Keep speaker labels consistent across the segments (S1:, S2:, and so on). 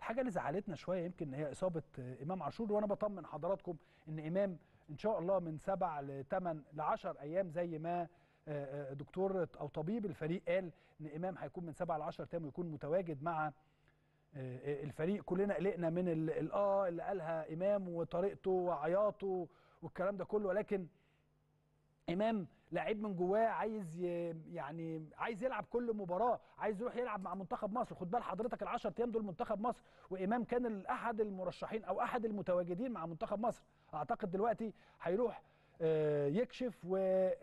S1: الحاجه اللي زعلتنا شويه يمكن هي اصابه امام عاشور وانا بطمن حضراتكم ان امام ان شاء الله من سبع لثمان ل 10 ايام زي ما دكتور او طبيب الفريق قال ان امام هيكون من سبع ل 10 ايام ويكون متواجد مع الفريق كلنا قلقنا من الاه اللي قالها امام وطريقته وعياطه والكلام ده كله ولكن امام لعيب من جواه عايز يعني عايز يلعب كل مباراه عايز يروح يلعب مع منتخب مصر خد بال حضرتك ال10 ايام دول منتخب مصر وامام كان احد المرشحين او احد المتواجدين مع منتخب مصر اعتقد دلوقتي هيروح يكشف و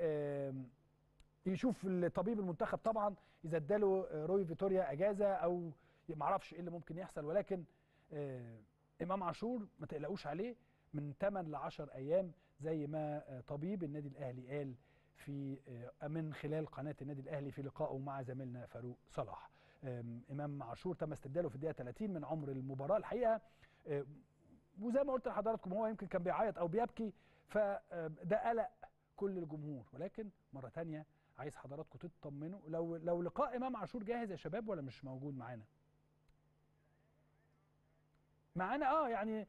S1: يشوف طبيب المنتخب طبعا اذا اداله روي فيتوريا اجازه او ما اعرفش ايه اللي ممكن يحصل ولكن امام عاشور ما تقلقوش عليه من 8 ل 10 ايام زي ما طبيب النادي الاهلي قال في من خلال قناه النادي الاهلي في لقائه مع زميلنا فاروق صلاح امام عاشور تم استبداله في الدقيقه 30 من عمر المباراه الحقيقه وزي ما قلت لحضراتكم هو يمكن كان بيعيط او بيبكي فده قلق كل الجمهور ولكن مره ثانيه عايز حضراتكم تطمنوا لو لو لقاء امام عاشور جاهز يا شباب ولا مش موجود معانا معانا اه يعني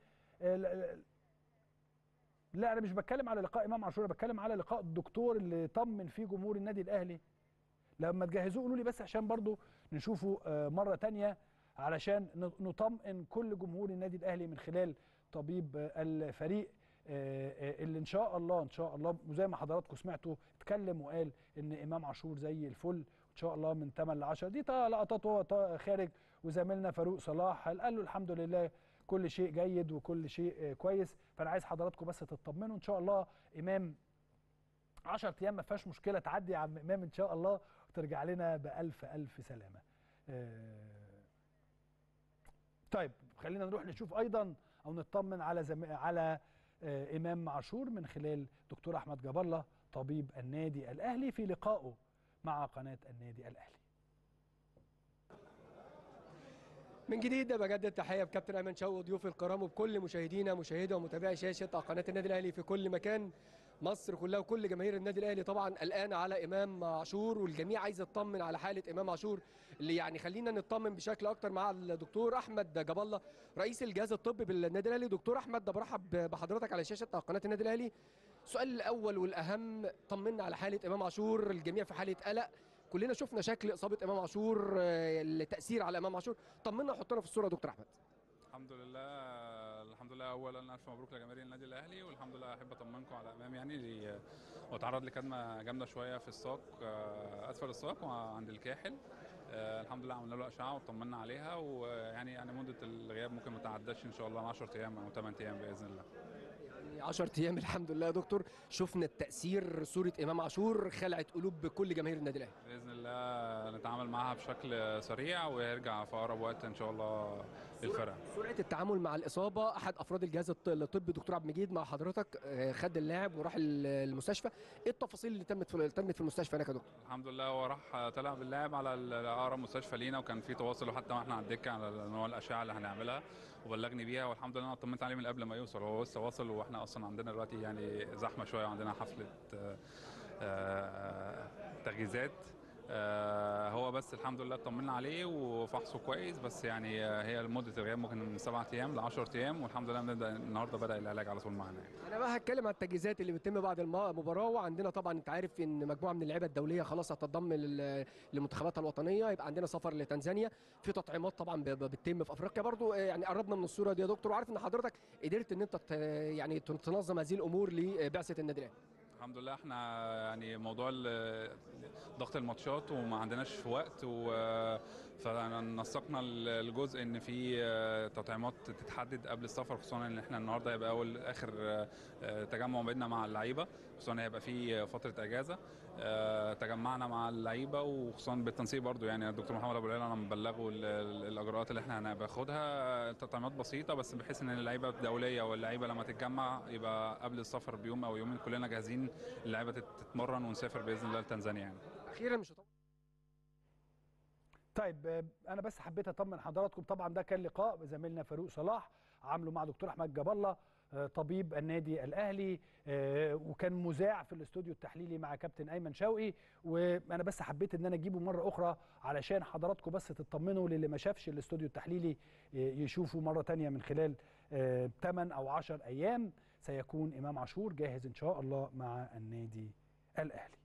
S1: لا انا مش بتكلم على لقاء امام عاشور انا بتكلم على لقاء الدكتور اللي طمن فيه جمهور النادي الاهلي لما تجهزوه قولوا لي بس عشان برضو نشوفه مره تانية علشان نطمئن كل جمهور النادي الاهلي من خلال طبيب الفريق اللي ان شاء الله ان شاء الله وزي ما حضراتكم سمعتوا اتكلم وقال ان امام عاشور زي الفل ان شاء الله من 8 ل 10 دي لقطات وهو خارج وزميلنا فاروق صلاح قال له الحمد لله كل شيء جيد وكل شيء كويس فانا عايز حضراتكم بس تطمنوا ان شاء الله امام 10 ايام ما فيهاش مشكله تعدي يا عم امام ان شاء الله وترجع لنا بالف الف سلامه. طيب خلينا نروح نشوف ايضا او نطمن على زم... على امام عاشور من خلال دكتور احمد جاب الله طبيب النادي الاهلي في لقائه مع قناه النادي الاهلي.
S2: من جديد بجدد التحيه بكابتن ايمن شوقي وضيوف الكرام وبكل مشاهدينا مشاهدي ومتابعي شاشه قناه النادي الاهلي في كل مكان مصر كلها وكل جماهير النادي الاهلي طبعا قلقانه على امام عاشور والجميع عايز يطمن على حاله امام عاشور اللي يعني خلينا نطمن بشكل اكتر مع الدكتور احمد جاب الله رئيس الجهاز الطبي بالنادي الاهلي دكتور احمد برحب بحضرتك على شاشه قناه النادي الاهلي السؤال الاول والاهم طمنا على حاله امام عاشور الجميع في حاله قلق كلنا شفنا شكل اصابه امام عاشور التاثير على امام عاشور طمنا وحطنا في الصوره يا دكتور احمد
S3: الحمد لله الحمد لله اولا الف مبروك لجماهير النادي الاهلي والحمد لله احب اطمنكم على امام يعني واتعرض لكدمه جامده شويه في الساق اسفل الساق وعند الكاحل الحمد لله عملنا له اشعه وطمنا عليها ويعني يعني مده الغياب ممكن ما تعداش ان شاء الله 10 ايام او 8 ايام باذن الله
S2: 10 ايام الحمد لله يا دكتور شفنا التاثير صوره امام عاشور خلعت قلوب كل جماهير النادي الاهلي
S3: باذن الله نتعامل معاها بشكل سريع ويرجع في اقرب وقت ان شاء الله للفرق
S2: سرعه التعامل مع الاصابه احد افراد الجهاز الطبي دكتور عبد المجيد مع حضرتك خد اللاعب وراح المستشفى ايه التفاصيل اللي تمت في تمت في المستشفى هناك يا دكتور
S3: الحمد لله هو راح طلع باللاعب على اقرب مستشفى لينا وكان في تواصل وحتى واحنا على الدكه على نوع الاشعه اللي هنعملها وبلغني بيها والحمد لله انا اطمنت عليه من قبل ما يوصل هو لسه واصل واحنا اصلا عندنا دلوقتي يعني زحمه شويه وعندنا حفله تجهيزات هو بس الحمد لله اطمنا عليه وفحصه كويس بس يعني هي مده الغياب ممكن من سبعة ايام ل 10 ايام والحمد لله بنبدا النهارده بدا العلاج على طول معانا يعني.
S2: انا بقى هتكلم عن التجهيزات اللي بتتم بعد المباراه وعندنا طبعا انت عارف ان مجموعه من اللعيبه الدوليه خلاص هتنضم لمنتخباتها الوطنيه يبقى عندنا سفر لتنزانيا في تطعيمات طبعا بتتم في افريقيا برضو يعني قربنا من الصوره دي يا دكتور وعارف ان حضرتك قدرت ان انت يعني تنظم هذه الامور لبعثه النادي الاهلي
S3: الحمد لله احنا يعني موضوع ضغط الماتشات وما عندناش وقت و فنسقنا الجزء ان في تطعيمات تتحدد قبل السفر خصوصا ان احنا النهارده هيبقى اول اخر تجمع بيننا مع اللعيبه خصوصا هيبقى في فتره اجازه تجمعنا مع اللعيبه وخصوصا بالتنسيق برضو يعني الدكتور محمد ابو العلا انا مبلغه الاجراءات اللي احنا هناخدها تطعيمات بسيطه بس بحيث ان اللعيبه الدوليه واللعيبه لما تتجمع يبقى قبل السفر بيوم او يومين كلنا جاهزين اللعيبه تتمرن ونسافر باذن الله لتنزانيا يعني
S2: اخيرا مش هطول
S1: طيب انا بس حبيت اطمن حضراتكم طبعا ده كان لقاء زميلنا فاروق صلاح عامله مع دكتور احمد جاب الله آه، طبيب النادي الاهلي آه، وكان مذاع في الاستوديو التحليلي مع كابتن ايمن شوقي وانا بس حبيت ان انا اجيبه مره اخرى علشان حضراتكم بس تطمنوا للي ما شافش الاستوديو التحليلي آه، يشوفه مره تانية من خلال 8 او 10 ايام سيكون امام عاشور جاهز ان شاء الله مع النادي الاهلي